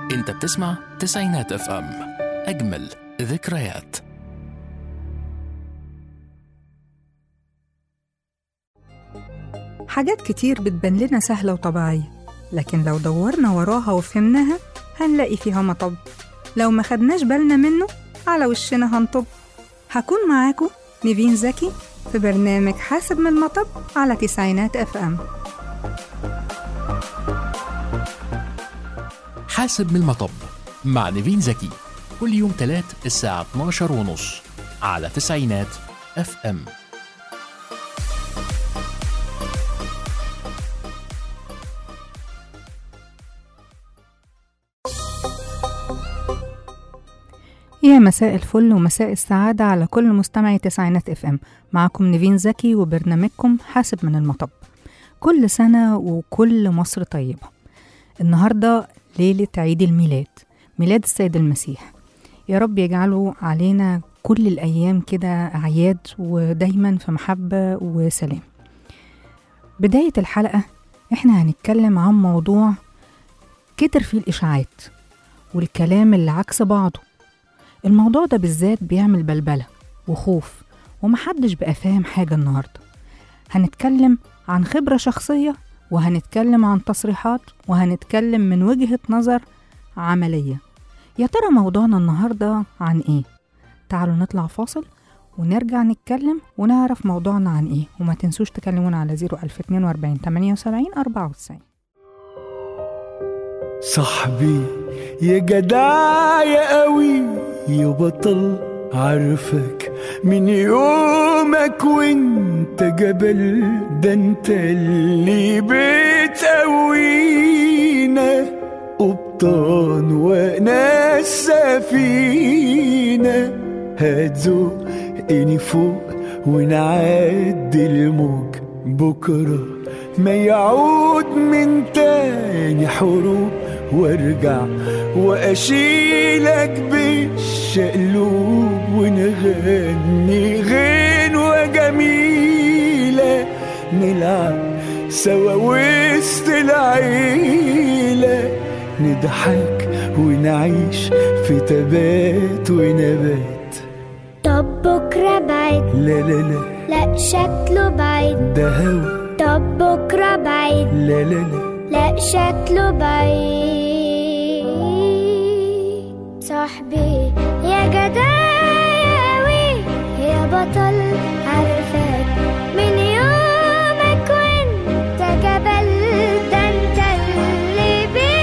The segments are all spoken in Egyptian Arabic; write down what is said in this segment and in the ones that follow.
انت بتسمع تسعينات اف ام اجمل ذكريات حاجات كتير بتبان لنا سهلة وطبيعية لكن لو دورنا وراها وفهمناها هنلاقي فيها مطب لو ما خدناش بالنا منه على وشنا هنطب هكون معاكم نيفين زكي في برنامج حاسب من المطب على تسعينات اف ام حاسب من المطب مع نيفين زكي كل يوم تلات الساعة 12 ونص على تسعينات اف ام يا مساء الفل ومساء السعادة على كل مستمعي تسعينات اف ام معكم نيفين زكي وبرنامجكم حاسب من المطب كل سنة وكل مصر طيبة النهاردة ليلة عيد الميلاد ميلاد السيد المسيح يا رب يجعله علينا كل الأيام كده أعياد ودايما في محبة وسلام بداية الحلقة احنا هنتكلم عن موضوع كتر فيه الإشاعات والكلام اللي عكس بعضه الموضوع ده بالذات بيعمل بلبلة وخوف ومحدش بقى فاهم حاجة النهاردة هنتكلم عن خبرة شخصية وهنتكلم عن تصريحات وهنتكلم من وجهة نظر عملية يا ترى موضوعنا النهاردة عن ايه؟ تعالوا نطلع فاصل ونرجع نتكلم ونعرف موضوعنا عن ايه وما تنسوش تكلمونا على 01042 78 94 صاحبي يا جدع يا قوي يا بطل عارفك من يومك وانت جبل ده انت اللي بتقوينا قبطان وانا السفينة هتزقني فوق ونعدي الموج بكرة ما يعود من تاني حروب وارجع واشيلك بالشقلوب ونغني غنوة جميلة نلعب سوا وسط العيلة نضحك ونعيش في تبات ونبات طب بكرة بعيد لا لا لا لا شكله بعيد ده هوا طب بكرة بعيد لا لا لا لا شكله بعيد صاحبي يا جداوي يا بطل عارفك من يومك وانت جبل ده انت اللي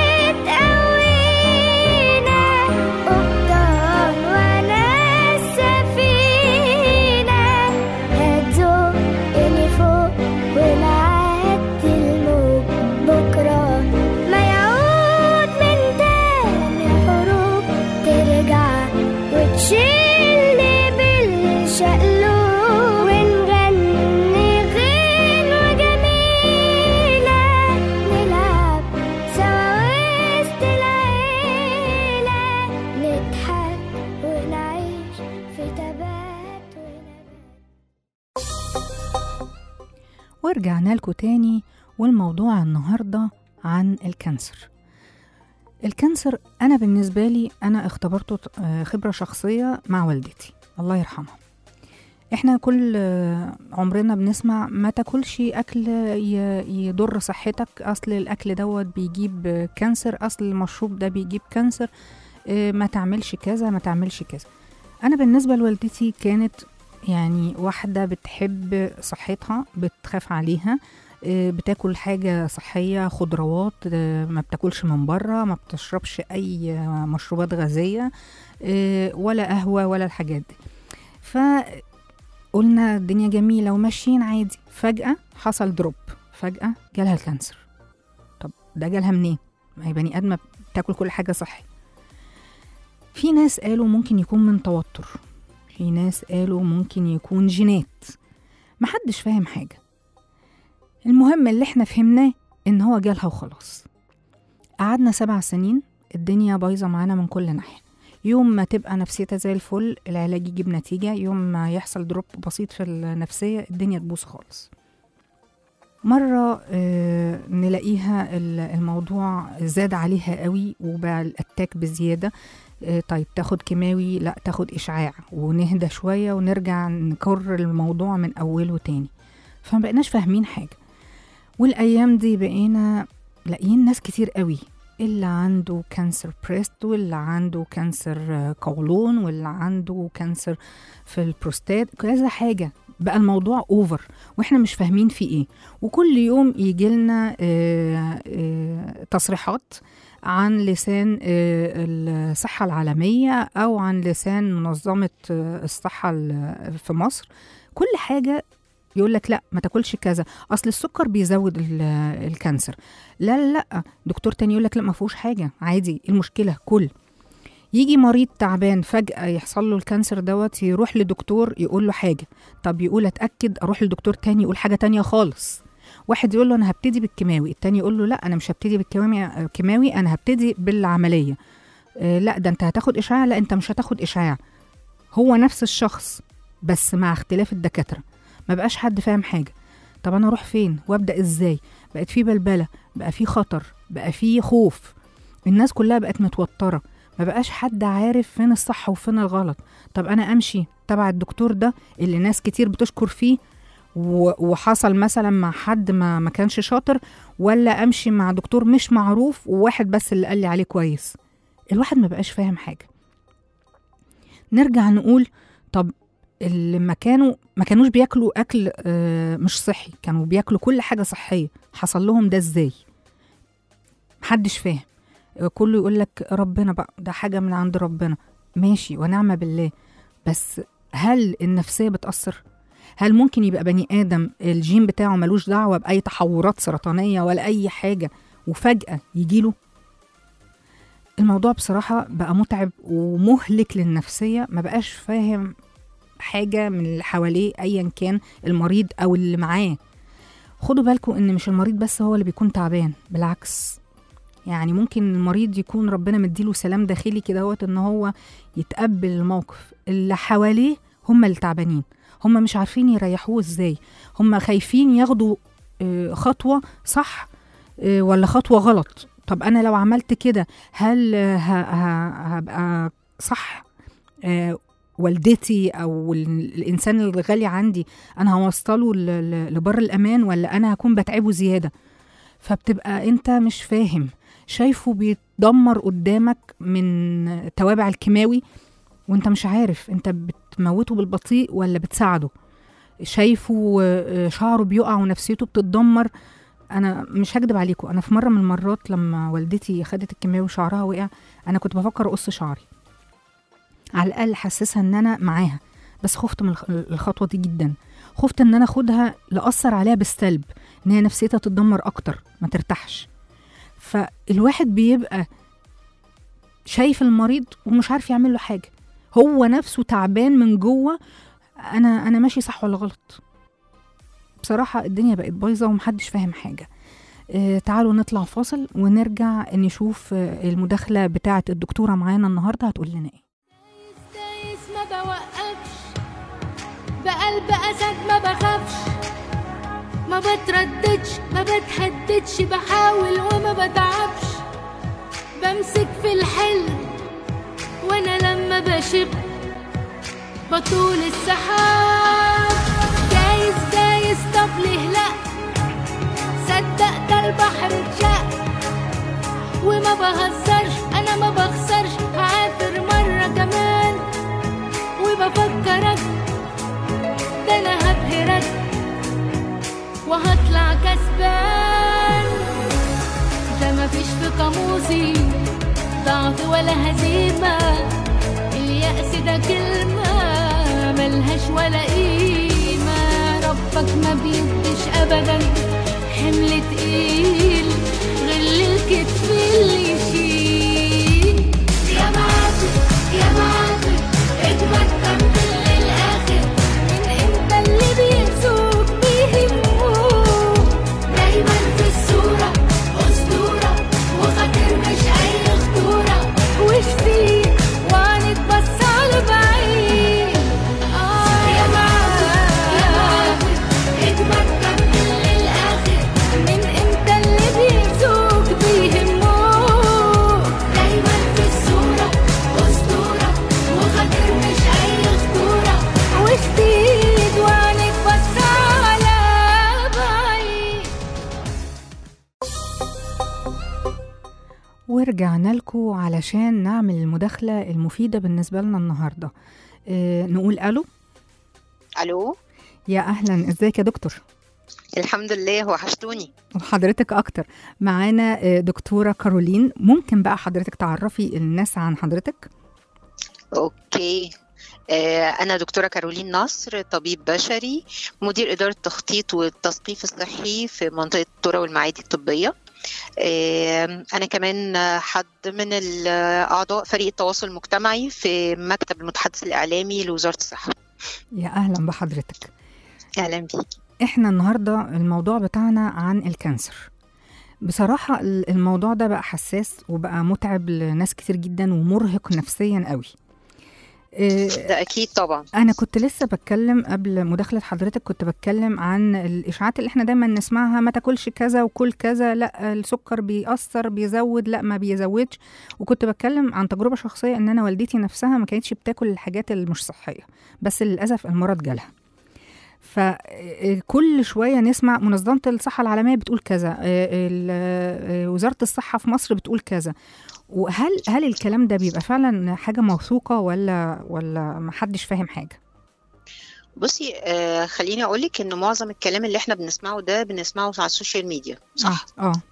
بتقوينا قبطان وانا السفينة هتزقني فوق ونعدي الموج بكرة ما يعود من تاني حروب ترجع وتشيلني بالشقلوب ونغني غنوة جميلة نلعب سوا وسط العيلة نضحك ونعيش في تبات ونبات ورجعنا لكم تاني والموضوع النهاردة عن الكانسر الكانسر أنا بالنسبة لي أنا اختبرته آه، خبرة شخصية مع والدتي الله يرحمها احنا كل آه، عمرنا بنسمع ما تاكلش اكل ي- يضر صحتك اصل الاكل دوت بيجيب آه، كانسر اصل المشروب ده بيجيب كانسر آه، ما تعملش كذا ما تعملش كذا انا بالنسبه لوالدتي كانت يعني واحده بتحب صحتها بتخاف عليها آه، بتاكل حاجه صحيه خضروات آه، ما بتاكلش من بره ما بتشربش اي آه، مشروبات غازيه آه، ولا قهوه ولا الحاجات دي فقلنا الدنيا جميله وماشيين عادي فجاه حصل دروب فجاه جالها الكانسر طب ده جالها منين ما هي بني ادمه بتاكل كل حاجه صحي في ناس قالوا ممكن يكون من توتر في ناس قالوا ممكن يكون جينات محدش فاهم حاجة المهم اللي احنا فهمناه ان هو جالها وخلاص قعدنا سبع سنين الدنيا بايظة معانا من كل ناحية يوم ما تبقى نفسيتها زي الفل العلاج يجيب نتيجة يوم ما يحصل دروب بسيط في النفسية الدنيا تبوظ خالص مرة آه، نلاقيها ال- الموضوع زاد عليها قوي وبقى الأتاك بزيادة آه، طيب تاخد كيماوي لا تاخد إشعاع ونهدى شوية ونرجع نكرر الموضوع من أوله تاني فما بقيناش فاهمين حاجة والأيام دي بقينا لاقيين ناس كتير قوي اللي عنده كانسر بريست واللي عنده كانسر آه، قولون واللي عنده كانسر في البروستات كذا حاجة بقى الموضوع اوفر واحنا مش فاهمين في ايه وكل يوم يجي لنا تصريحات عن لسان آه، الصحة العالمية أو عن لسان منظمة آه، الصحة ال- في مصر كل حاجة يقول لك لا ما تاكلش كذا اصل السكر بيزود ال- الكانسر لا لا لا دكتور تاني يقول لك لا ما فيهوش حاجه عادي إيه المشكله كل يجي مريض تعبان فجأة يحصل له الكانسر دوت يروح لدكتور يقول له حاجة طب يقول اتأكد اروح لدكتور تاني يقول حاجة تانية خالص واحد يقول له انا هبتدي بالكيماوي التاني يقول له لا انا مش هبتدي بالكيماوي كيماوي انا هبتدي بالعملية آه لا ده انت هتاخد اشعاع لا انت مش هتاخد اشعاع هو نفس الشخص بس مع اختلاف الدكاترة ما بقاش حد فاهم حاجة طب انا اروح فين وابدا ازاي بقت في بلبله بقى في خطر بقى في خوف الناس كلها بقت متوتره ما بقاش حد عارف فين الصح وفين الغلط طب انا امشي تبع الدكتور ده اللي ناس كتير بتشكر فيه و- وحصل مثلا مع حد ما ما كانش شاطر ولا امشي مع دكتور مش معروف وواحد بس اللي قال لي عليه كويس الواحد ما بقاش فاهم حاجه نرجع نقول طب اللي ما كانوا ما كانوش بياكلوا اكل آه، مش صحي كانوا بياكلوا كل حاجه صحيه حصل لهم ده ازاي محدش فاهم آه، كله يقول لك ربنا بقى ده حاجه من عند ربنا ماشي ونعم بالله بس هل النفسيه بتاثر هل ممكن يبقى بني ادم الجين بتاعه ملوش دعوه باي تحورات سرطانيه ولا اي حاجه وفجاه يجيله الموضوع بصراحه بقى متعب ومهلك للنفسيه ما بقاش فاهم حاجه من اللي حواليه ايا كان المريض او اللي معاه خدوا بالكم ان مش المريض بس هو اللي بيكون تعبان بالعكس يعني ممكن المريض يكون ربنا مديله سلام داخلي كده هوت ان هو يتقبل الموقف اللي حواليه هم اللي تعبانين هم مش عارفين يريحوه ازاي هم خايفين ياخدوا آه، خطوه صح آه، ولا خطوه غلط طب انا لو عملت كده هل آه، ه- ه- هبقى صح آه، والدتي او ال- الانسان الغالي عندي انا هوصله ل- ل- لبر الامان ولا انا هكون بتعبه زياده فبتبقى انت مش فاهم شايفه بيتدمر قدامك من توابع الكيماوي وانت مش عارف انت بتموته بالبطيء ولا بتساعده شايفه آه، شعره بيقع ونفسيته بتتدمر انا مش هكدب عليكم انا في مره من المرات لما والدتي خدت الكيماوي وشعرها وقع انا كنت بفكر اقص شعري على الاقل حسسها ان انا معاها بس خفت من الخ- الخطوه دي جدا خفت ان انا اخدها لاثر عليها بالسلب ان هي نفسيتها تتدمر اكتر ما ترتاحش فالواحد بيبقى شايف المريض ومش عارف يعمل له حاجه هو نفسه تعبان من جوه انا انا ماشي صح ولا غلط بصراحه الدنيا بقت بايظه ومحدش فاهم حاجه آه تعالوا نطلع فاصل ونرجع نشوف آه المداخله بتاعه الدكتوره معانا النهارده هتقول لنا ايه دايس ما بوقفش بقلب اسد ما بخافش ما بترددش ما بتهددش بحاول وما بتعبش بمسك في الحلم وانا لما بشب بطول السحاب جايز جايز طب ليه لا صدق ده البحر اتشق وما بهزرش انا ما بخسرش هعافر مرة كمان وبفكرك ده انا هبهرك وهطلع كسبان ده مفيش في قاموسي ضعف ولا هزيمة اليأس ده كلمة ملهاش ولا قيمة ربك ما بيديش أبدا حمل تقيل غل الكتف اللي يشيل يا معافر يا معافر اجمد كمل للآخر من امتى اللي بينسوك بيهموك دايما في الصورة أسطورة وخاطر مش أي خطورة وشفيك وعنك بس على بعيد آه يا معافر يا معافر اجمد كمل للآخر ورجعنا لكم علشان نعمل المداخلة المفيدة بالنسبة لنا النهاردة اه نقول ألو الو يا أهلا ازيك يا دكتور الحمد لله وحشتوني وحضرتك أكتر معانا آه، دكتورة كارولين ممكن بقى حضرتك تعرفي الناس عن حضرتك اوكي آه، انا دكتوره كارولين نصر طبيب بشري مدير اداره التخطيط والتثقيف الصحي في منطقه الترى والمعادي الطبيه آه، انا كمان حد من ال- اعضاء فريق التواصل المجتمعي في مكتب المتحدث الاعلامي لوزاره الصحه يا أهلا بحضرتك اهلا بيك احنا النهارده الموضوع بتاعنا عن الكانسر بصراحة ال- الموضوع ده بقى حساس وبقى متعب لناس كتير جدا ومرهق نفسيا قوي إيه، ده اكيد طبعا انا كنت لسه بتكلم قبل مداخله حضرتك كنت بتكلم عن الاشاعات اللي احنا دايما نسمعها ما تاكلش كذا وكل كذا لا السكر بيأثر بيزود لا ما بيزودش وكنت بتكلم عن تجربه شخصيه ان انا والدتي نفسها ما كانتش بتاكل الحاجات اللي مش صحيه بس للاسف المرض جالها فكل شويه نسمع منظمه الصحه العالميه بتقول كذا ال- وزاره الصحه في مصر بتقول كذا وهل هل الكلام ده بيبقى فعلا حاجه موثوقه ولا ولا محدش فاهم حاجه بصي آه خليني اقول لك ان معظم الكلام اللي احنا بنسمعه ده بنسمعه على السوشيال ميديا صح اه اه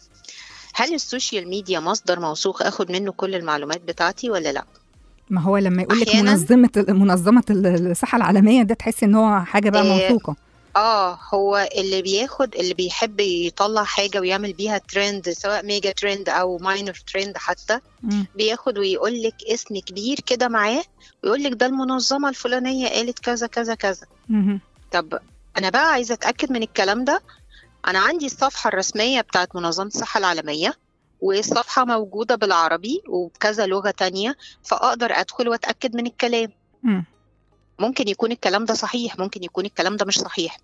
هل السوشيال ميديا مصدر موثوق اخد منه كل المعلومات بتاعتي ولا لا ما هو لما يقول لك أحياناً- منظمه منظمه الصحه العالميه ده تحس ان هو حاجه بقى إيه، موثوقه اه هو اللي بياخد اللي بيحب يطلع حاجه ويعمل بيها ترند سواء ميجا ترند او ماينر ترند حتى مم. بياخد ويقول لك اسم كبير كده معاه ويقول لك ده المنظمه الفلانيه قالت كذا كذا كذا مهم. طب انا بقى عايزه اتاكد من الكلام ده انا عندي الصفحه الرسميه بتاعت منظمه الصحه العالميه والصفحه موجوده بالعربي وبكذا لغه تانية فاقدر ادخل واتاكد من الكلام مم. ممكن يكون الكلام ده صحيح ممكن يكون الكلام ده مش صحيح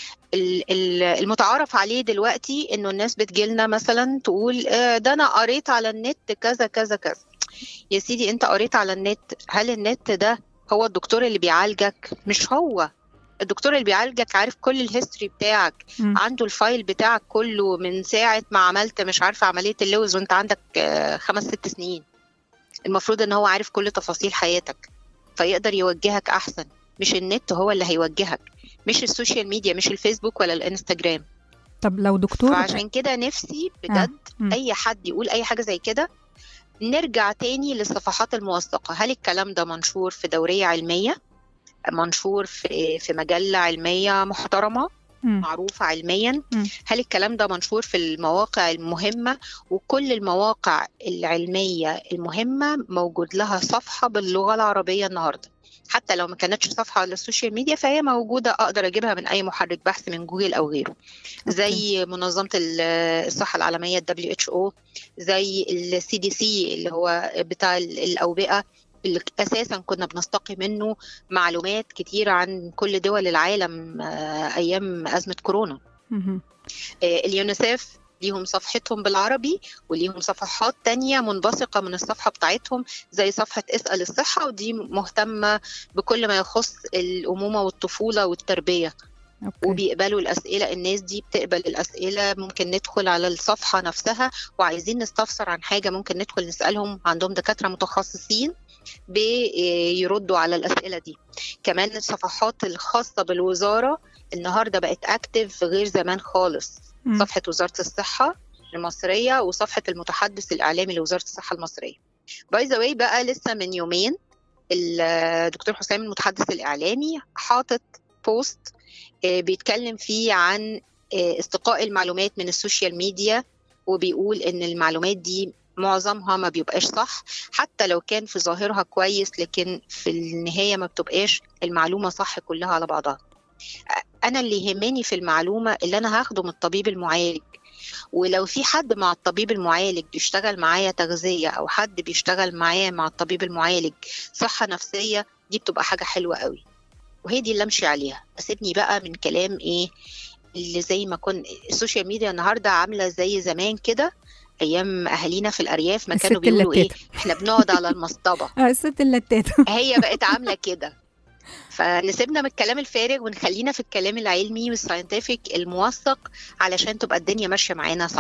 ال- ال- المتعارف عليه دلوقتي انه الناس بتجيلنا مثلا تقول آه، ده انا قريت على النت كذا كذا كذا يا سيدي انت قريت على النت هل النت ده هو الدكتور اللي بيعالجك مش هو الدكتور اللي بيعالجك عارف كل الهيستوري بتاعك مم. عنده الفايل بتاعك كله من ساعة ما عملت مش عارفة عملية اللوز وانت عندك آه، خمس ست سنين المفروض ان هو عارف كل تفاصيل حياتك فيقدر يوجهك احسن مش النت هو اللي هيوجهك مش السوشيال ميديا مش الفيسبوك ولا الانستجرام طب لو دكتور فعشان كده نفسي بجد مم. اي حد يقول اي حاجه زي كده نرجع تاني للصفحات الموثقه هل الكلام ده منشور في دوريه علميه منشور في في مجله علميه محترمه مم. معروفه علميا مم. هل الكلام ده منشور في المواقع المهمه وكل المواقع العلميه المهمه موجود لها صفحه باللغه العربيه النهارده حتى لو ما كانتش صفحه على السوشيال ميديا فهي موجوده اقدر اجيبها من اي محرك بحث من جوجل او غيره زي منظمه ال- الصحه العالميه ال WHO زي السي دي سي اللي هو بتاع ال- الاوبئه اللي اساسا كنا بنستقي منه معلومات كتيره عن كل دول العالم آه، ايام ازمه كورونا مهم. آه، اليونيسيف ليهم صفحتهم بالعربي وليهم صفحات تانية منبثقة من الصفحة بتاعتهم زي صفحة اسأل الصحة ودي مهتمة بكل ما يخص الأمومة والطفولة والتربية اوكي وبيقبلوا الأسئلة الناس دي بتقبل الأسئلة ممكن ندخل على الصفحة نفسها وعايزين نستفسر عن حاجة ممكن ندخل نسألهم عندهم دكاترة متخصصين بيردوا على الأسئلة دي كمان الصفحات الخاصة بالوزارة النهاردة بقت أكتف غير زمان خالص مم. صفحة وزارة الصحة المصرية وصفحة المتحدث الإعلامي لوزارة الصحة المصرية باي ذا واي بقى لسه من يومين الدكتور حسام المتحدث الإعلامي حاطط بوست آه، بيتكلم فيه عن آه، استقاء المعلومات من السوشيال ميديا وبيقول ان المعلومات دي معظمها ما بيبقاش صح حتى لو كان في ظاهرها كويس لكن في النهاية ما بتبقاش المعلومة صح كلها على بعضها انا اللي يهمني في المعلومة اللي انا هاخده من الطبيب المعالج ولو في حد مع الطبيب المعالج بيشتغل معايا تغذية او حد بيشتغل معايا مع الطبيب المعالج صحة نفسية دي بتبقى حاجة حلوة قوي وهي دي اللي امشي عليها اسيبني بقى من كلام ايه اللي زي ما كن السوشيال ميديا النهارده عامله زي زمان كده ايام اهالينا في الارياف ما كانوا الست بيقولوا ايه اللتاتة. احنا بنقعد على المصطبه اه الست اللتاتة هي بقت عامله كده فنسيبنا من الكلام الفارغ ونخلينا في الكلام العلمي والساينتفك الموثق علشان تبقى الدنيا ماشيه معانا صح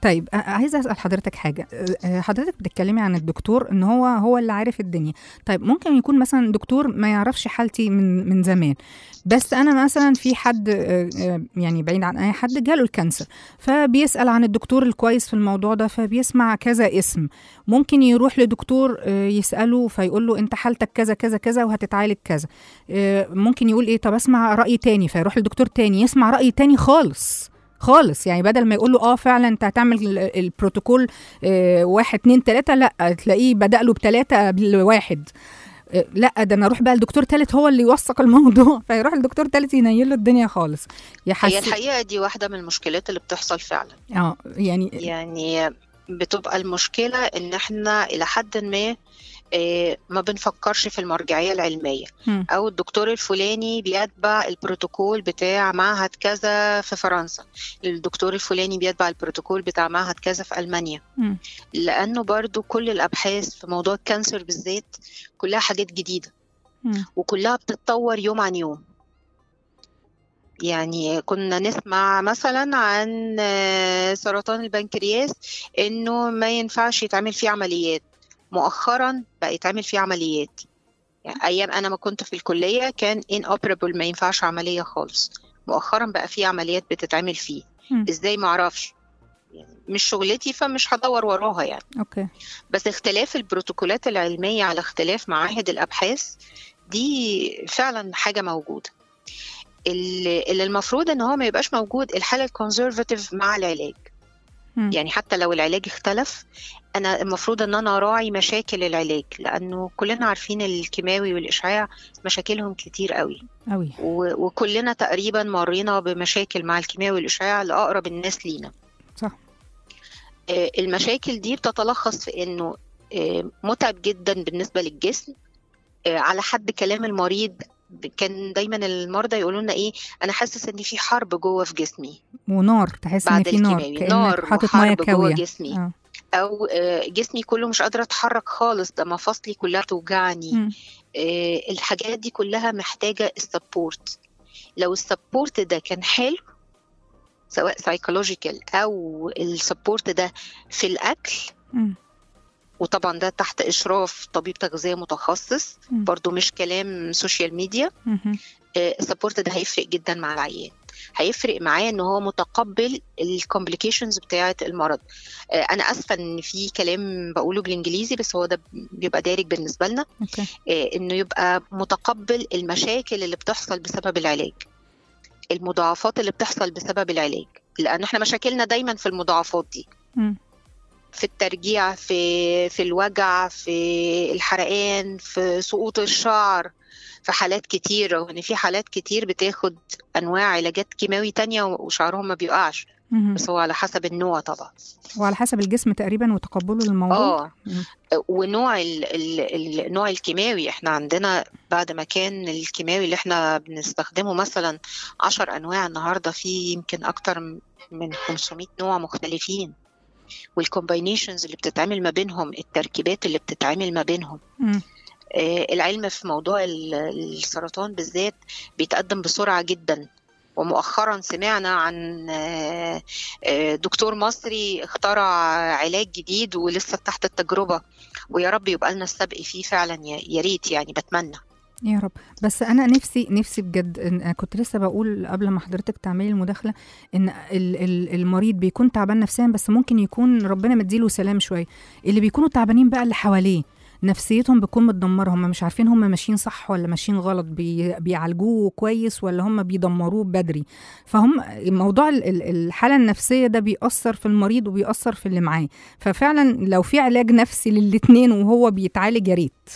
طيب آه، عايزه اسال حضرتك حاجه آه، حضرتك بتتكلمي عن الدكتور ان هو هو اللي عارف الدنيا طيب ممكن يكون مثلا دكتور ما يعرفش حالتي من من زمان بس انا مثلا في حد آه، آه، يعني بعيد عن اي حد جاله الكانسر فبيسال عن الدكتور الكويس في الموضوع ده فبيسمع كذا اسم ممكن يروح لدكتور آه، يساله فيقول له انت حالتك كذا كذا كذا وهتتعالج كذا آه، ممكن يقول ايه طب اسمع راي تاني فيروح لدكتور تاني يسمع راي تاني خالص خالص يعني بدل ما يقول له اه فعلا انت هتعمل ال- البروتوكول آه، واحد اتنين تلاته لا تلاقيه بدأ له بتلاته قبل واحد آه، لا ده انا اروح بقى لدكتور تالت هو اللي يوثق الموضوع فيروح لدكتور تالت ينيل له الدنيا خالص هي يحس الحقيقه دي واحده من المشكلات اللي بتحصل فعلا اه يعني يعني بتبقى المشكله ان احنا الى حد ما آه، ما بنفكرش في المرجعيه العلميه مم. او الدكتور الفلاني بيتبع البروتوكول بتاع معهد كذا في فرنسا الدكتور الفلاني بيتبع البروتوكول بتاع معهد كذا في المانيا مم. لانه برضو كل الابحاث في موضوع الكانسر بالذات كلها حاجات جديده مم. وكلها بتتطور يوم عن يوم يعني كنا نسمع مثلا عن آه، سرطان البنكرياس انه ما ينفعش يتعمل فيه عمليات مؤخرا بقى يتعمل فيه عمليات يعني ايام انا ما كنت في الكليه كان inoperable ما ينفعش عمليه خالص مؤخرا بقى فيه عمليات بتتعمل فيه مم. ازاي ما اعرفش يعني مش شغلتي فمش هدور وراها يعني اوكي بس اختلاف البروتوكولات العلمية على اختلاف معاهد الأبحاث دي فعلا حاجة موجودة اللي اللي المفروض ان هو ما يبقاش موجود الحالة الكونزرفاتيف مع العلاج مم. يعني حتى لو العلاج اختلف انا المفروض ان انا اراعي مشاكل العلاج لانه كلنا عارفين الكيماوي والاشعاع مشاكلهم كتير قوي قوي و- وكلنا تقريبا مرينا بمشاكل مع الكيماوي والاشعاع لاقرب الناس لينا صح آه، المشاكل دي بتتلخص في انه آه، متعب جدا بالنسبه للجسم آه، على حد كلام المريض كان دايما المرضى يقولوا لنا ايه انا حاسس ان في حرب جوه في جسمي ونار تحس ان بعد في نار الكيماوي نار كانك حاطط ميه وحرب جوه كاويه جسمي اه او آه، جسمي كله مش قادره اتحرك خالص ده مفاصلي كلها توجعني مم. آه، الحاجات دي كلها محتاجه السبورت لو السبورت ده كان حلو سواء سايكولوجيكال او السبورت ده في الاكل مم. وطبعا ده تحت اشراف طبيب تغذيه متخصص مم. برضو مش كلام سوشيال ميديا مهم. آه، السبورت ده هيفرق جدا مع العيان هيفرق معاه ان هو متقبل الكومبليكيشنز بتاعه المرض آه، انا اسفه ان في كلام بقوله بالانجليزي بس هو ده بيبقى دارج بالنسبه لنا اوكي آه، انه يبقى متقبل المشاكل اللي بتحصل بسبب العلاج المضاعفات اللي بتحصل بسبب العلاج لان احنا مشاكلنا دايما في المضاعفات دي مم. في الترجيع في في الوجع في الحرقان في سقوط الشعر في حالات كتير رغم ان في حالات كتير بتاخد انواع علاجات كيماوي تانية وشعرهم ما بيقعش مهم. بس هو على حسب النوع طبعا وعلى حسب الجسم تقريبا وتقبله للموضوع اه مم. ونوع ال ال النوع الكيماوي احنا عندنا بعد ما كان الكيماوي اللي احنا بنستخدمه مثلا عشر انواع النهارده في يمكن اكتر من 500 نوع مختلفين والكومباينيشنز اللي بتتعمل ما بينهم التركيبات اللي بتتعمل ما بينهم مم. آه، العلم في موضوع ال- السرطان بالذات بيتقدم بسرعة جدا ومؤخرا سمعنا عن آه، آه، دكتور مصري اخترع علاج جديد ولسه تحت التجربة ويا رب يبقى لنا السبق فيه فعلا يا يا ريت يعني بتمنى يا رب بس انا نفسي نفسي بجد إن أنا كنت لسه بقول قبل ما حضرتك تعملي المداخله ان ال- ال- المريض بيكون تعبان نفسيا بس ممكن يكون ربنا مديله سلام شويه اللي بيكونوا تعبانين بقى اللي حواليه نفسيتهم بتكون متدمره هم مش عارفين هم ماشيين صح ولا ماشيين غلط بي بيعالجوه كويس ولا هم بيدمروه بدري فهم موضوع ال- ال- الحاله النفسيه ده بيأثر في المريض وبيأثر في اللي معاه ففعلا لو في علاج نفسي للاتنين وهو بيتعالج يا ريت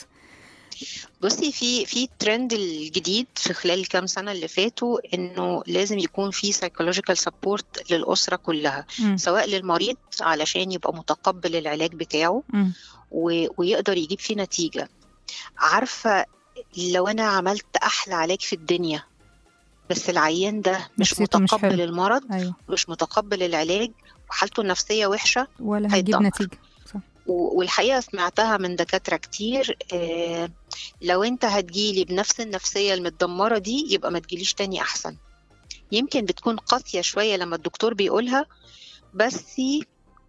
بصي في في ترند الجديد في خلال الكام سنة اللي فاتوا انه لازم يكون في سايكولوجيكال سبورت للأسرة كلها مم. سواء للمريض علشان يبقى متقبل العلاج بتاعه مم. و- ويقدر يجيب فيه نتيجة عارفة لو أنا عملت أحلى علاج في الدنيا بس العيان ده مش نفسيته مش متقبل حلوة. المرض ايوه مش متقبل العلاج وحالته النفسية وحشة ولا هيجيب هيتدمر. نتيجه صح و- والحقيقة سمعتها من دكاترة كتير آه، لو انت هتجيلي بنفس النفسية المتدمرة دي يبقى ما تجيليش تاني أحسن يمكن بتكون قاسية شوية لما الدكتور بيقولها بس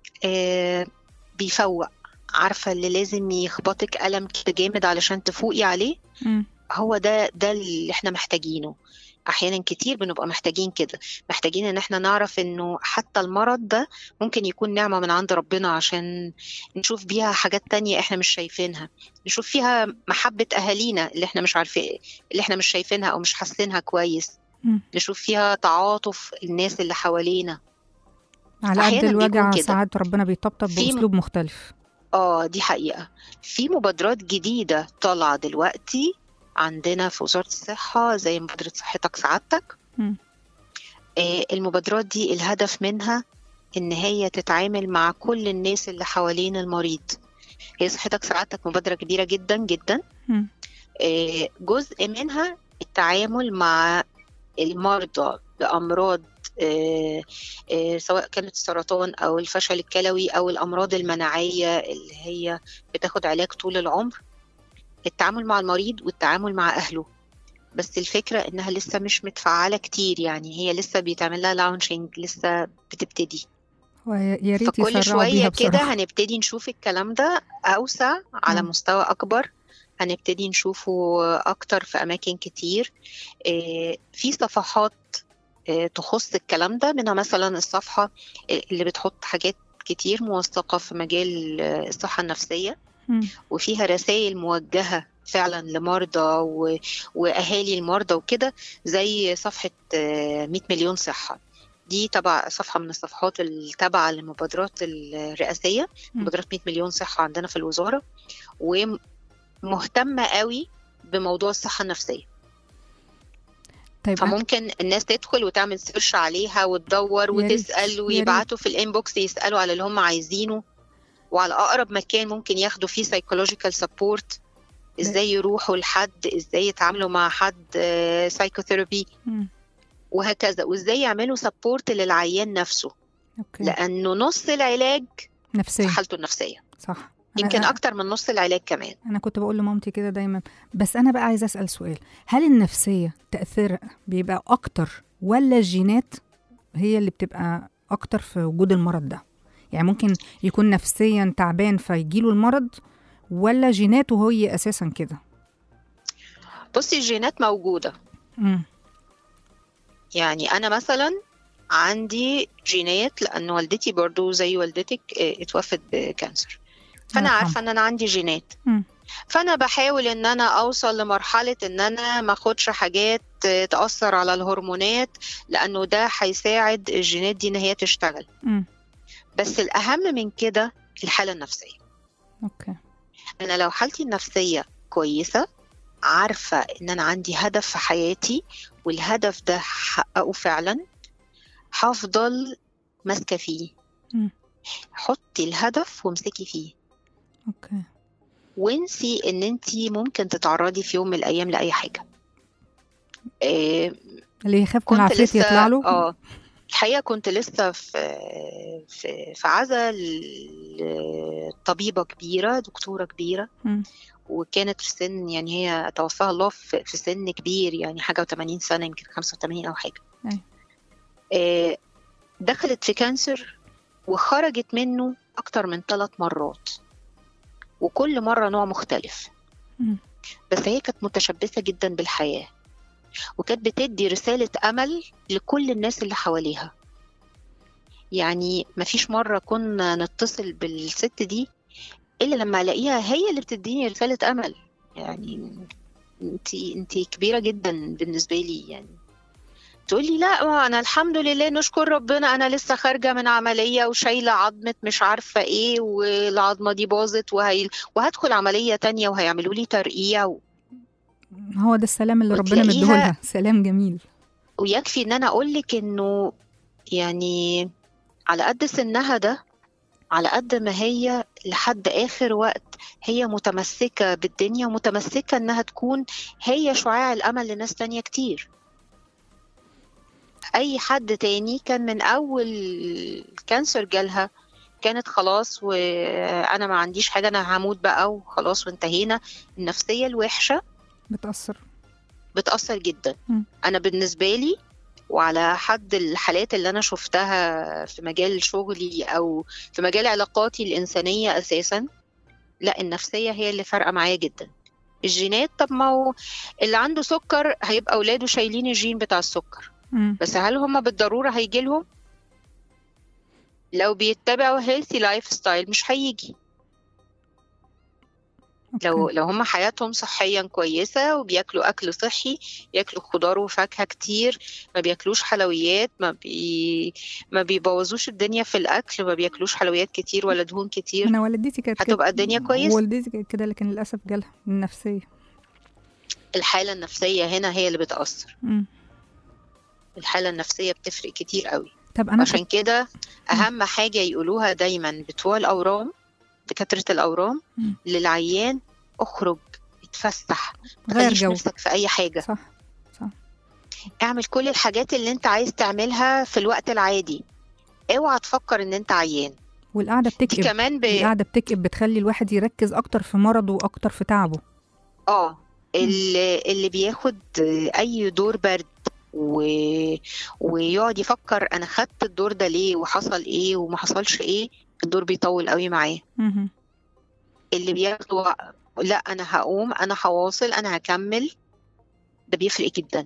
آه بيفوق عارفه اللي لازم يخبطك قلم كده جامد علشان تفوقي عليه مم. هو ده ده اللي احنا محتاجينه احيانا كتير بنبقى محتاجين كده محتاجين ان احنا نعرف انه حتى المرض ده ممكن يكون نعمة من عند ربنا عشان نشوف بيها حاجات تانية احنا مش شايفينها نشوف فيها محبة اهالينا اللي احنا مش عارفين اللي احنا مش شايفينها او مش حاسينها كويس مم. نشوف فيها تعاطف الناس اللي حوالينا على قد أحياناً بيكون الوجع كده. ساعات ربنا بيطبطب في م- بأسلوب مختلف اه دي حقيقة في مبادرات جديدة طالعة دلوقتي عندنا في وزارة الصحة زي مبادرة صحتك سعادتك مم. آه، المبادرات دي الهدف منها إن هي تتعامل مع كل الناس اللي حوالين المريض هي صحتك سعادتك مبادرة كبيرة جدا جدا مم. آه، جزء منها التعامل مع المرضى بأمراض آه، آه، سواء كانت السرطان أو الفشل الكلوي أو الأمراض المناعية اللي هي بتاخد علاج طول العمر التعامل مع المريض والتعامل مع أهله بس الفكرة إنها لسه مش متفعلة كتير يعني هي لسه بيتعمل لها لانشنج لسه بتبتدي ويا ريت فكل يسرعوا شوية بيها كده بصراحة هنبتدي نشوف الكلام ده أوسع على مم. مستوى أكبر هنبتدي نشوفه أكتر في أماكن كتير آه، في صفحات آه، تخص الكلام ده منها مثلا الصفحة اللي بتحط حاجات كتير موثقة في مجال آه، الصحة النفسية مم. وفيها رسائل موجهة فعلا لمرضى و... وأهالي المرضى وكده زي صفحة آه، 100 مليون صحة دي تبع صفحة من الصفحات التابعة للمبادرات الرئاسية مم. مبادرة 100 مليون صحة عندنا في الوزارة ومهتمة قوي بموضوع الصحة النفسية طيب أنا- فممكن الناس تدخل وتعمل سيرش عليها وتدور يا ريت، يا وتسأل ريت. ويبعتوا في الانبوكس يسألوا على اللي هم عايزينه وعلى أقرب مكان ممكن ياخدوا فيه psychological support ازاي يروحوا لحد ازاي يتعاملوا مع حد سايكوثيرابي مم. وهكذا وازاي يعملوا سبورت للعيان نفسه اوكي لانه نص العلاج في نفسيا حالته النفسيه صح أنا- يمكن أنا- اكتر من نص العلاج كمان انا كنت بقول لمامتي كده دايما بس انا بقى عايزه اسال سؤال هل النفسيه تاثيرها بيبقى اكتر ولا الجينات هي اللي بتبقى اكتر في وجود المرض ده يعني ممكن يكون نفسيا تعبان فيجيله المرض ولا جيناته هي اساسا كده بصي الجينات موجوده امم يعني انا مثلا عندي جينات لان والدتي برضو زي والدتك آه، اتوفت بكانسر فانا الله عارفه ان انا عندي جينات مم. فانا بحاول ان انا اوصل لمرحله ان انا ما اخدش حاجات آه، تاثر على الهرمونات لانه ده هيساعد الجينات دي ان هي تشتغل امم بس الاهم من كده الحاله النفسيه اوكي انا لو حالتي النفسيه كويسه عارفه ان انا عندي هدف في حياتي والهدف ده هحققه فعلا هفضل ماسكه فيه مم. حطي الهدف وامسكي فيه اوكي وانسي ان انت ممكن تتعرضي في يوم من الايام لاي حاجه إيه اللي يخاف من كنت العفريت لسه يطلع له اه الحقيقه كنت لسه في في في عزا طبيبه كبيره دكتوره كبيره مم. وكانت في سن يعني هي توفاها الله في في سن كبير يعني حاجه و80 سنه يمكن 85 او حاجه أي. آه، دخلت في كانسر وخرجت منه اكتر من ثلاث مرات وكل مره نوع مختلف مم. بس هي كانت متشبثه جدا بالحياه وكانت بتدي رساله امل لكل الناس اللي حواليها يعني مفيش مره كنا نتصل بالست دي الا لما الاقيها هي اللي بتديني رساله امل يعني انت انت كبيره جدا بالنسبه لي يعني تقول لي لا ما انا الحمد لله نشكر ربنا انا لسه خارجه من عمليه وشايله عظمه مش عارفه ايه والعظمه دي باظت وهي... وهدخل عمليه تانية وهيعملوا لي ترقيع و... هو ده السلام اللي ربنا وتلاقيها- مديهولها سلام جميل ويكفي ان انا اقول لك انه يعني على قد سنها ده على قد ما هي لحد اخر وقت هي متمسكه بالدنيا ومتمسكه انها تكون هي شعاع الامل لناس تانية كتير اي حد تاني كان من اول كانسر جالها كانت خلاص وانا ما عنديش حاجه انا هموت بقى وخلاص وانتهينا النفسيه الوحشه بتأثر بتأثر جدا مم. أنا بالنسبة لي وعلى حد الحالات اللي انا شفتها في مجال شغلي او في مجال علاقاتي الانسانيه اساسا لا النفسيه هي اللي فارقه معايا جدا الجينات طب ما هو اللي عنده سكر هيبقى اولاده شايلين الجين بتاع السكر مم. بس هل هم بالضروره هيجي لهم لو بيتبعوا هيلثي لايف ستايل مش هيجي لو أوكي. لو هم حياتهم صحيا كويسة وبياكلوا أكل صحي بياكلوا خضار وفاكهة كتير ما بياكلوش حلويات ما بي ما بيبوظوش الدنيا في الأكل ما بياكلوش حلويات كتير ولا دهون كتير انا والدتي كانت كده. هتبقى الدنيا كويسة. والدتي كانت كده لكن للاسف جالها النفسيه الحالة النفسية هنا هي اللي بتأثر مم. الحالة النفسية بتفرق كتير قوي طب انا عشان كده أهم حاجة يقولوها دايما بتوع الأورام دكاترة الأورام مم. للعيان اخرج اتفسح ما غير تخليش جو نفسك في أي حاجة صح اعمل كل الحاجات اللي انت عايز تعملها في الوقت العادي اوعى تفكر ان انت عيان والقعده دي بتكئب كمان ب... القعده بتكئب بتخلي الواحد يركز اكتر في مرضه واكتر في تعبه اه اللي, اللي بياخد اي دور برد و... ويقعد يفكر انا خدت الدور ده ليه وحصل ايه وما حصلش ايه الدور بيطول قوي معاه مهم. اللي بياخده لا انا هقوم انا هواصل انا هكمل ده بيفرق جدا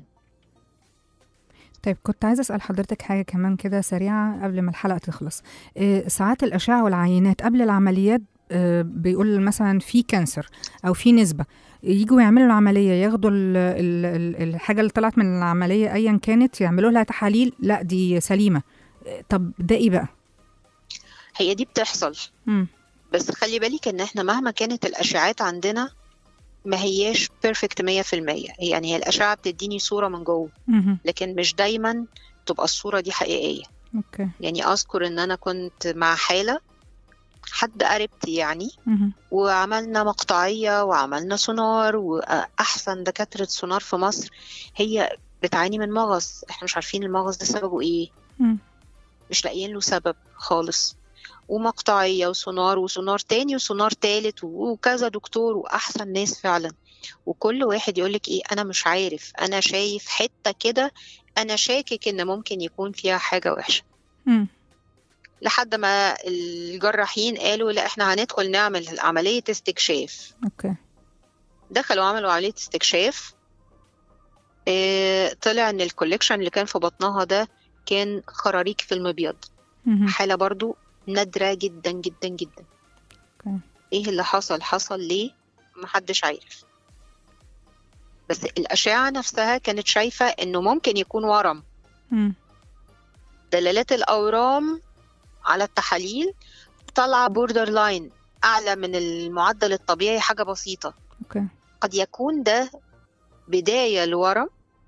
طيب كنت عايزة أسأل حضرتك حاجة كمان كده سريعة قبل ما الحلقة تخلص إيه ساعات الأشعة والعينات قبل العمليات آه، بيقول مثلا في كانسر أو في نسبة يجوا يعملوا العملية ياخدوا ال ال ال الحاجة اللي طلعت من العملية أيا كانت يعملوا لها تحاليل لا دي سليمة إيه، طب ده إيه بقى؟ هي دي بتحصل مم. بس خلي بالك ان احنا مهما كانت الاشعاعات عندنا ما هياش بيرفكت 100% يعني هي الاشعه بتديني صوره من جوه مهم. لكن مش دايما تبقى الصوره دي حقيقيه أوكي يعني اذكر ان انا كنت مع حاله حد قريبتي يعني مهم. وعملنا مقطعيه وعملنا سونار واحسن دكاتره سونار في مصر هي بتعاني من مغص احنا مش عارفين المغص ده سببه ايه مم. مش لاقيين له سبب خالص ومقطعية وسونار وسونار تاني وسونار تالت وكذا دكتور وأحسن ناس فعلا وكل واحد يقولك إيه أنا مش عارف أنا شايف حتة كده أنا شاكك إن ممكن يكون فيها حاجة وحشة مم. لحد ما الجراحين قالوا لا إحنا هندخل نعمل عملية استكشاف أوكي دخلوا عملوا عملية استكشاف إيه طلع إن الكوليكشن اللي كان في بطنها ده كان خراريك في المبيض مهم. حالة برضو نادرة جدا جدا جدا أوكي. ايه اللي حصل حصل ليه محدش عارف بس الأشعة نفسها كانت شايفة إنه ممكن يكون ورم مم. دلالات الأورام على التحاليل طالعة بوردر لاين أعلى من المعدل الطبيعي حاجة بسيطة أوكي قد يكون ده بداية لورم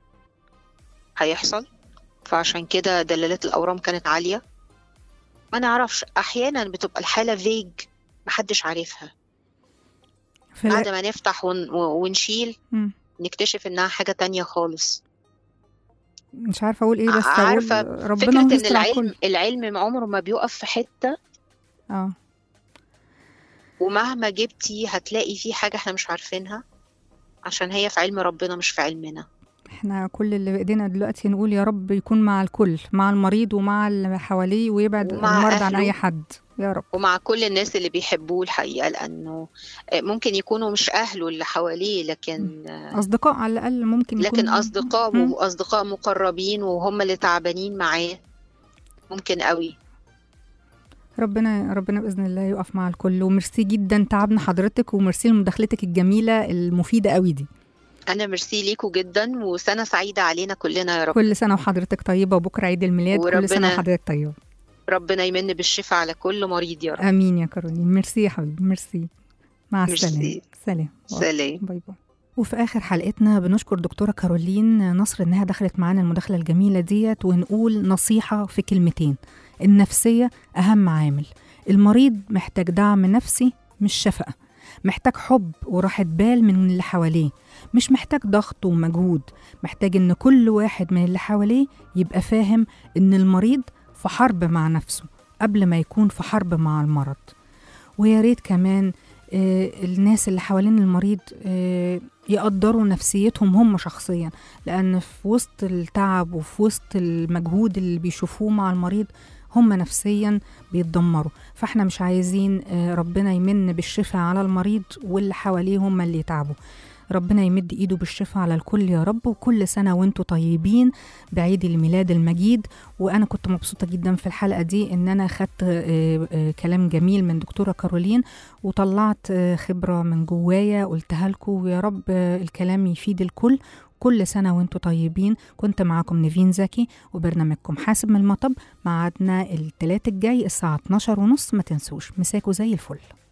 هيحصل فعشان كده دلالات الأورام كانت عالية ما نعرفش أحيانا بتبقى الحالة فيج محدش عارفها في بعد الع- ما نفتح ون... ونشيل مم. نكتشف إنها حاجة تانية خالص مش عارفة أقول إيه بس عارفة أقول ربنا فكرة هو إن يستر على العلم الكل. العلم عمره ما بيقف في حتة اه ومهما جبتي هتلاقي فيه حاجة احنا مش عارفينها عشان هي في علم ربنا مش في علمنا احنا كل اللي بايدينا دلوقتي نقول يا رب يكون مع الكل مع المريض ومع اللي حواليه ويبعد ومع المرض عن أهله. اي حد يا رب ومع كل الناس اللي بيحبوه الحقيقة لأنه ممكن يكونوا مش أهله اللي حواليه لكن اصدقاء على الاقل ممكن لكن يكون أصدقاء مم. وأصدقاء مقربين وهم اللي تعبانين معاه ممكن قوي ربنا ربنا باذن الله يقف مع الكل وميرسي جدا تعبنا حضرتك وميرسي لمداخلتك الجميله المفيده قوي دي أنا ميرسي ليكوا جدا وسنة سعيدة علينا كلنا يا رب كل سنه وحضرتك طيبه وبكره عيد الميلاد كل سنه وربنا- وحضرتك طيبه ربنا يمن بالشفاء على كل مريض يا رب امين يا كارولين ميرسي يا حبيبي ميرسي مع ميرسي. السلامه سلام سلام باي باي وفي اخر حلقتنا بنشكر دكتوره كارولين نصر انها دخلت معانا المداخله الجميله ديت ونقول نصيحه في كلمتين النفسيه اهم عامل المريض محتاج دعم نفسي مش شفقه محتاج حب وراحه بال من اللي حواليه مش محتاج ضغط ومجهود محتاج ان كل واحد من اللي حواليه يبقى فاهم ان المريض في حرب مع نفسه قبل ما يكون في حرب مع المرض ويا ريت كمان آه، الناس اللي حوالين المريض آه، يقدروا نفسيتهم هم شخصيا لأن في وسط التعب وفي وسط المجهود اللي بيشوفوه مع المريض هم نفسيا بيتدمروا فاحنا مش عايزين آه، ربنا يمن بالشفاء على المريض واللي حواليه هم اللي يتعبوا ربنا يمد ايده بالشفاء على الكل يا رب وكل سنه وانتم طيبين بعيد الميلاد المجيد وانا كنت مبسوطه جدا في الحلقه دي ان انا خدت آه، آه، كلام جميل من دكتوره كارولين وطلعت آه، خبره من جوايا قلتها لكم ويا رب آه، الكلام يفيد الكل كل سنة وانتم طيبين كنت معاكم نيفين زكي وبرنامجكم حاسب من المطب ميعادنا التلات الجاي الساعة 12 ونص ما تنسوش مساكوا زي الفل